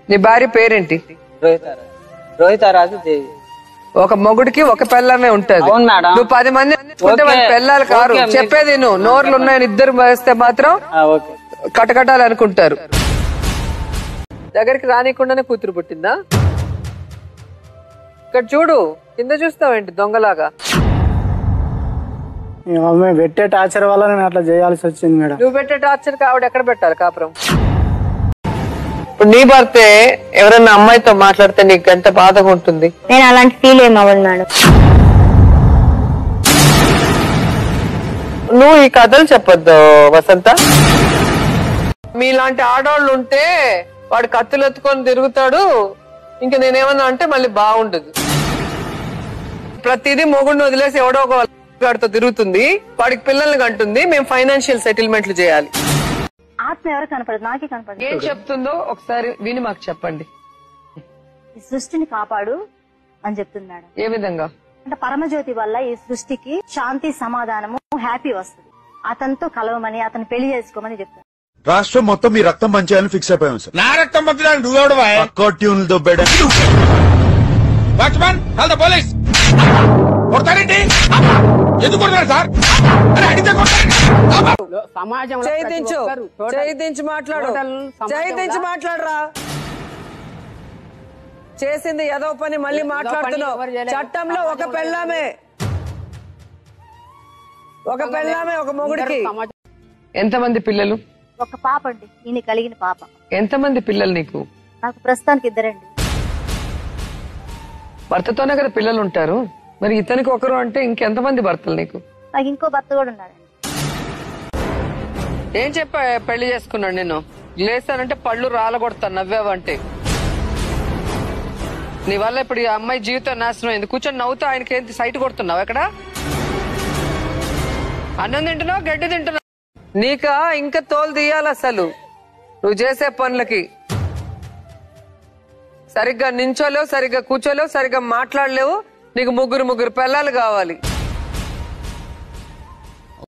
నీ భార్య పేరేంటి రోహితారాజు రోహితారాజు దేవి ఒక మొగుడికి ఒక పెళ్ళమే ఉంటది అవును మేడం. నువ్వు పది మంది ఉంటే వాళ్ళ ఓకే. పెళ్ళాలు కారు ఓకే, మీరు- చెప్పేది నువ్వు నోర్లు ఉన్నాయని ఇద్దరు వేస్తే మాత్రం ఆ, ఓకే కటకటాలు అనుకుంటారు దగ్గరికి రానికుండానే కూతురు పుట్టిందా ఇక్కడ చూడు కింద చూస్తావేంటి దొంగలాగా ఇక మేము పెట్టే టార్చర్ వల్ల నేను అట్లా చేయాల్సి వచ్చింది మేడం నువ్వు పెట్టే టార్చర్ ఆవిడ ఎక్కడ పెట్టాలి కాపురం ఇప్పుడు నీ భర్తే ఎవరైనా అమ్మాయితో మాట్లాడితే నీకు ఎంత బాధగా ఉంటుంది నేను అలాంటి ఫీల్ ఏం అవ్వను మేడం నువ్వు ఈ కథలు చెప్పొద్దు వసంత మీలాంటి ఆడవాళ్ళు ఉంటే వాడు కత్తులు ఎత్తుకొని తిరుగుతాడు ఇంక నేనేమన్నా అంటే మళ్ళీ బాగుండదు ప్రతిదీ మొగుడిని వదిలేసి ఎవడో ఒక వాడితో తిరుగుతుంది వాడికి పిల్లల్ని కంటుంది మేము ఫైనాన్షియల్ సెటిల్మెంట్లు చేయాలి ఆత్మ ఎవరు కనపడదు నాకే కనపడదు ఏం చెప్తుందో ఒకసారి విని మాకు చెప్పండి ఈ సృష్టిని కాపాడు అని చెప్తుంది మేడం ఏ విధంగా అంటే పరమజ్యోతి వల్ల ఈ సృష్టికి శాంతి సమాధానము హ్యాపీ వస్తుంది అతనితో కలవమని అతను పెళ్లి చేసుకోమని చెప్తాను రాష్ట్రం మొత్తం మీ రక్తం పంచేయాలని ఫిక్స్ అయిపోయాం సార్ నా రక్తం పంచడానికి నువ్వెవడు పక్కో ట్యూన్లు దొబ్బేయడం వాచ్మెన్ హల్ ద పోలీస్ కొడతారేంటి ఎందుకు కొడతారు సార్ అరే అడిగితే కొడతారండి సమాజంలో చేయి ప్రతి దించు ఒక్కరు total- చేయి దించి మాట్లాడు total సమాజంలో- చేయి దించి మాట్లాడరా చేసింది ఏదో పని మళ్ళీ ఏదో పని మాట్లాడుతున్నావు ఎవరు చేయలేదు. చట్టంలో ఒక సమాజంలో పెళ్ళామే ఒక పెళ్ళామే ఒక మొగుడికి అందరూ సమాజం- ఎంతమంది పిల్లలు ఒక పాప అండి ఈయన కలిగిన పాప ఎంతమంది పిల్లలు నీకు నాకు ప్రస్తుతానికి ఇద్దరండి భర్తతోనే కదా పిల్లలు ఉంటారు మరి ఇతనికి ఒకరు అంటే ఇంకెంతమంది భర్తలు నీకు నాకు ఇంకో భర్త కూడా ఉన్నాడండి ఏం చెప్పా పెళ్లి చేసుకున్నాడు నేను లేస్తానంటే పళ్ళు రాలగొడతాను నవ్వావంటే నీ వల్ల ఇప్పుడు ఈ అమ్మాయి జీవితం నాశనం అయింది కూర్చొని నవ్వుతూ ఆయనకి ఏంటి సైట్ కొడుతున్నావు ఎక్కడ అన్నం తింటున్నావు గడ్డి తింటున్నావు నీకా ఇంకా తోలు తీయాలి అసలు నువ్వు చేసే పనులకి సరిగ్గా నించోలేవు సరిగ్గా కూర్చోలేవు సరిగ్గా మాట్లాడలేవు నీకు ముగ్గురు ముగ్గురు పిల్లలు కావాలి